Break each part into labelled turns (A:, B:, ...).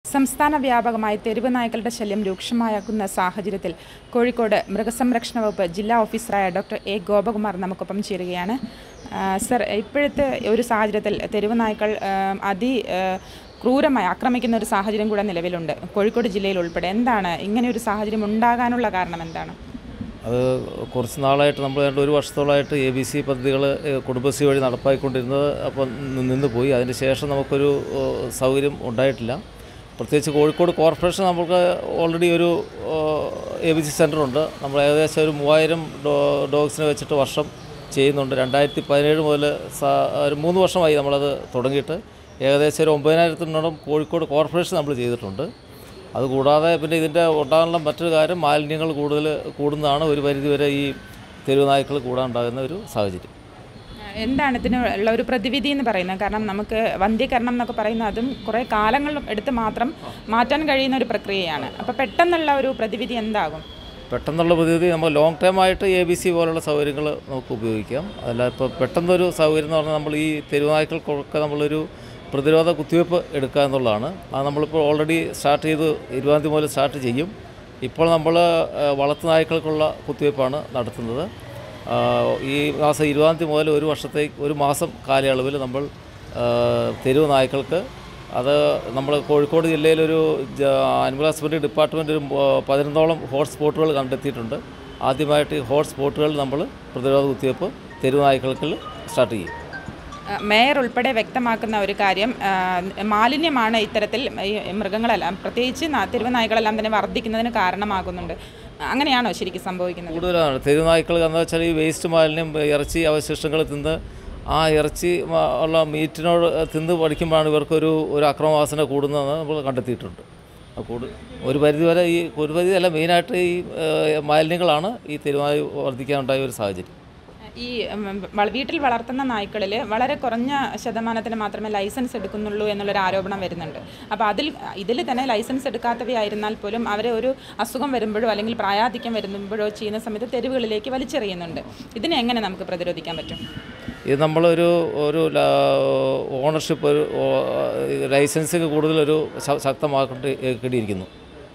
A: സംസ്ഥാന വ്യാപകമായി തെരുവ് നായ്ക്കളുടെ ശല്യം രൂക്ഷമാക്കുന്ന സാഹചര്യത്തിൽ കോഴിക്കോട് മൃഗസംരക്ഷണ വകുപ്പ് ജില്ലാ ഓഫീസറായ ഡോക്ടർ എ ഗോപകുമാർ നമുക്കൊപ്പം ചേരുകയാണ് ആ, സർ ഇപ്പോഴത്തെ ഒരു സാഹചര്യത്തിൽ തെരുവ് നായ്ക്കൾ ആ, അതി ആ, ക്രൂരമായി ആക്രമിക്കുന്ന ഒരു സാഹചര്യം കൂടെ നിലവിലുണ്ട് കോഴിക്കോട് ജില്ലയിൽ ഉൾപ്പെടെ എന്താണ് ഇങ്ങനെ ഒരു സാഹചര്യം ഉണ്ടാകാനുള്ള കാരണം എന്താണ്
B: അത് കുറച്ച് നാളായിട്ട് നമ്മൾ ഏതാണ്ട് ഒരു വർഷത്തോളമായിട്ട് എ ബി സി പദ്ധതികൾ കുടുംബശ്രീ വഴി നടപ്പാക്കിക്കൊണ്ടിരുന്നത് അപ്പോൾ നിന്ന് പോയി അതിന് ശേഷം നമുക്കൊരു ഏഹ്, സൗകര്യം ഉണ്ടായിട്ടില്ല പ്രത്യേകിച്ച് കോഴിക്കോട് കോർപ്പറേഷൻ നമുക്ക് ഓൾറെഡി ഒരു എ ബി സി സെൻ്ററുണ്ട് നമ്മൾ ഏകദേശം ഒരു മൂവായിരം ഡോ ഡോഗ്സിനെ വെച്ചിട്ട് വർഷം ചെയ്യുന്നുണ്ട് രണ്ടായിരത്തി പതിനേഴ് മുതൽ സ ഒരു മൂന്ന് വർഷമായി നമ്മളത് തുടങ്ങിയിട്ട് ഏകദേശം ഒരു ഒമ്പതിനായിരത്തിനോളം കോഴിക്കോട് കോർപ്പറേഷൻ നമ്മൾ ചെയ്തിട്ടുണ്ട് അതുകൂടാതെ പിന്നെ ഇതിൻ്റെ ഉണ്ടാകാനുള്ള മറ്റൊരു കാര്യം മാലിന്യങ്ങൾ കൂടുതൽ കൂടുന്നതാണ് ഒരു പരിധിവരെ ഈ തെരുവ് നായ്ക്കൾ കൂടാനുണ്ടാകുന്ന ഒരു സാഹചര്യം
A: എന്താണ് ഇതിന് ഉള്ള ഒരു പ്രതിവിധി എന്ന് പറയുന്നത് കാരണം നമുക്ക് വന്ധ്യകരണം എന്നൊക്കെ പറയുന്നത് അതും കുറേ കാലങ്ങൾ എടുത്ത് മാത്രം മാറ്റാൻ കഴിയുന്ന ഒരു പ്രക്രിയയാണ് അപ്പോൾ പെട്ടെന്നുള്ള ഒരു പ്രതിവിധി എന്താകും
B: പെട്ടെന്നുള്ള പ്രതിവിധി നമ്മൾ ലോങ് ടൈം ആയിട്ട് എ ബി സി പോലുള്ള സൗകര്യങ്ങൾ നമുക്ക് ഉപയോഗിക്കാം അല്ല ഇപ്പോൾ പെട്ടെന്നൊരു സൗകര്യം എന്ന് പറഞ്ഞാൽ നമ്മൾ ഈ തെരുവ് നായ്ക്കൾക്കൊക്കെ നമ്മളൊരു പ്രതിരോധ കുത്തിവയ്പ്പ് എടുക്കുക എന്നുള്ളതാണ് അത് നമ്മളിപ്പോൾ ഓൾറെഡി സ്റ്റാർട്ട് ചെയ്ത് ഇരുപതാം തീയതി മുതൽ സ്റ്റാർട്ട് ചെയ്യും ഇപ്പോൾ നമ്മൾ വളർത്തു നായ്ക്കൾക്കുള്ള കുത്തിവയ്പ്പാണ് നടത്തുന്നത് ആ, ഈ മാസം ഇരുപതാം തീയതി മുതൽ ഒരു വർഷത്തേക്ക് ഒരു മാസം കാലയളവിൽ നമ്മൾ ആ, തെരുവ് നായ്ക്കൾക്ക് അത് നമ്മൾ കോഴിക്കോട് ജില്ലയിലൊരു ജ- അനിമൽ ഹസ്ബൻഡറി ഡിപ്പാർട്ട്മെൻറ്റ് ഒരു മ- പതിനൊന്നോളം ഹോട്ട്സ്പോട്ടുകൾ കണ്ടെത്തിയിട്ടുണ്ട് ആദ്യമായിട്ട് ഈ ഹോട്ട്സ്പോട്ടുകളിൽ നമ്മൾ പ്രതിരോധ കുത്തിവയ്പ്പ് തെരുവ് നായ്ക്കൾക്ക് സ്റ്റാർട്ട് ചെയ്യും
A: ആ, മേയർ ഉൾപ്പെടെ വ്യക്തമാക്കുന്ന ഒരു കാര്യം ആ, മാലിന്യമാണ് ഇത്തരത്തിൽ ഈ മൃഗങ്ങളെല്ലാം പ്രത്യേകിച്ച് ന- തെരുവ് നായ്ക്കളെല്ലാം തന്നെ വർദ്ധിക്കുന്നതിന് കാരണമാകുന്നുണ്ട് അങ്ങനെയാണോ ശരിക്കും സംഭവിക്കുന്നത്
B: കൂടുതലാണ് തെരുവ് നായ്ക്കൾ എന്ന് വെച്ചാൽ ഈ വേസ്റ്റ് മാലിന്യം ഇറച്ചി അവശിഷ്ടങ്ങൾ തിന്ന് ആ ഇറച്ചി മ- ഉള്ള മീറ്റിനോട് തിന്ന് പഠിക്കുമ്പോഴാണ് ഇവർക്കൊരു ഒരു അക്രമവാസന കൂടുന്നതെന്ന് നമ്മൾ കണ്ടെത്തിയിട്ടുണ്ട് അത് കൂടു ഒരു പരിധിവരെ ഈ ഒരു പരിധി അല്ല മെയിനായിട്ട് ഈ ഏഹ്, മാലിന്യങ്ങളാണ് ഈ തെരുവായി വർദ്ധിക്കാനുണ്ടായ ഒരു സാഹചര്യം
A: ഈ ഉം, വള- വീട്ടിൽ വളർത്തുന്ന നായ്ക്കളിൽ വളരെ കുറഞ്ഞ ശതമാനത്തിന് മാത്രമേ ലൈസൻസ് എടുക്കുന്നുള്ളൂ എന്നുള്ളൊരു ആരോപണം വരുന്നുണ്ട് അപ്പോൾ അതിൽ ഇതിൽ തന്നെ ലൈസൻസ് എടുക്കാത്തവയായിരുന്നാൽ പോലും അവരെ ഒരു അസുഖം വരുമ്പോഴോ അല്ലെങ്കിൽ പ്രായാധിക്യം വരുമ്പോഴോ ചെയ്യുന്ന സമയത്ത് തെരുവുകളിലേക്ക് വലിച്ചെറിയുന്നുണ്ട് ഇതിനെ എങ്ങനെ നമുക്ക് പ്രതിരോധിക്കാൻ പറ്റും
B: ഇത് നമ്മളൊരു ഒരു ഓണർഷിപ്പ് ഒരു ലൈസൻസിങ് കൂടുതലൊരു ശ- ശക്തമാക്കേണ്ടിയിരിക്കുന്നു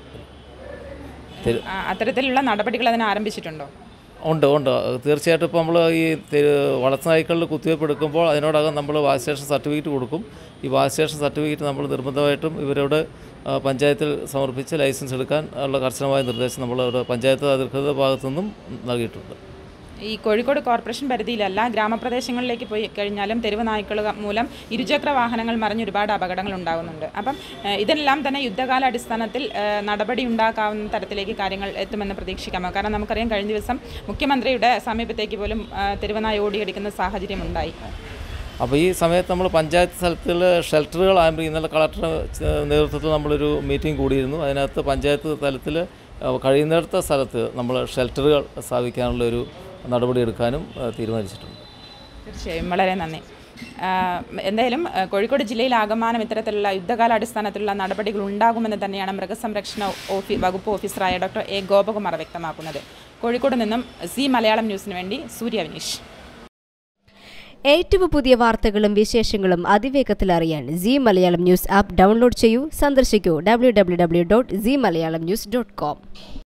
A: ആ, അത്തരത്തിലുള്ള നടപടികൾ അതിന് ആരംഭിച്ചിട്ടുണ്ടോ
B: ഉണ്ട് ഉണ്ട് തീർച്ചയായിട്ടും ഇപ്പോൾ നമ്മൾ ഈ തെ- വളർത്തുനായ്ക്കളിൽ കുത്തിവയ്പ്പ് എടുക്കുമ്പോൾ അതിനോടകം നമ്മൾ വാക്സിനേഷൻ സർട്ടിഫിക്കറ്റ് കൊടുക്കും ഈ വാക്സിനേഷൻ സർട്ടിഫിക്കറ്റ് നമ്മൾ നിർബന്ധമായിട്ടും ഇവരോട് ആ, പഞ്ചായത്തിൽ സമർപ്പിച്ച് ലൈസൻസ് എടുക്കാൻ ഉള്ള കർശനമായ നിർദ്ദേശം നമ്മൾ ഇവിടെ പഞ്ചായത്ത് അധികൃത ഭാഗത്തു നിന്നും നൽകിയിട്ടുണ്ട്
A: ഈ കോഴിക്കോട് കോർപ്പറേഷൻ പരിധിയിലല്ല ഗ്രാമപ്രദേശങ്ങളിലേക്ക് പോയി കഴിഞ്ഞാലും തെരുവ് നായ്ക്കൾ മൂലം ഇരുചക്ര വാഹനങ്ങൾ മറിഞ്ഞ് ഒരുപാട് അപകടങ്ങൾ ഉണ്ടാകുന്നുണ്ട് അപ്പം ഏഹ്, ഇതെല്ലാം തന്നെ യുദ്ധകാല അടിസ്ഥാനത്തിൽ ഏഹ്, നടപടി ഉണ്ടാക്കാവുന്ന തരത്തിലേക്ക് കാര്യങ്ങൾ എത്തുമെന്ന് പ്രതീക്ഷിക്കാമോ കാരണം നമുക്കറിയാം കഴിഞ്ഞ ദിവസം മുഖ്യമന്ത്രിയുടെ സമീപത്തേക്ക് പോലും ഏഹ്, തെരുവ് നായ ഓടിയെടുക്കുന്ന സാഹചര്യം ഉണ്ടായി
B: അപ്പോൾ ഈ സമയത്ത് നമ്മൾ പഞ്ചായത്ത് സ്ഥലത്തിൽ ഷെൽട്ടറുകൾ ആരംഭിക്കും ഇന്നലെ കളക്ടറുടെ നേതൃത്വത്തിൽ നമ്മളൊരു മീറ്റിംഗ് കൂടിയിരുന്നു അതിനകത്ത് പഞ്ചായത്ത് തലത്തിൽ കഴിയുന്നിടത്ത സ്ഥലത്ത് നമ്മൾ ഷെൽട്ടറുകൾ സ്ഥാപിക്കാനുള്ള ഒരു നടപടി എടുക്കാനും ആ, തീരുമാനിച്ചിട്ടുണ്ട്
A: തീർച്ചയായും വളരെ നന്ദി ആഹ് എന്തായാലും ആഹ് കോഴിക്കോട് ജില്ലയിൽ ആകമാനം ഇത്തരത്തിലുള്ള യുദ്ധകാലാടിസ്ഥാനത്തിലുള്ള നടപടികൾ ഉണ്ടാകുമെന്ന് തന്നെയാണ് മൃഗസംരക്ഷണ ഓഫീ വകുപ്പ് ഓഫീസറായ ഡോക്ടർ എ ഗോപകുമാർ വ്യക്തമാക്കുന്നത് കോഴിക്കോട് നിന്നും സി മലയാളം ന്യൂസിന് വേണ്ടി സൂര്യ വിനീഷ്
C: ഏറ്റവും പുതിയ വാർത്തകളും വിശേഷങ്ങളും അതിവേഗത്തിൽ അറിയാൻ C Malayalam news app download ചെയ്യൂ സന്ദർശിക്കൂ W W W dot C Malayalam news dot com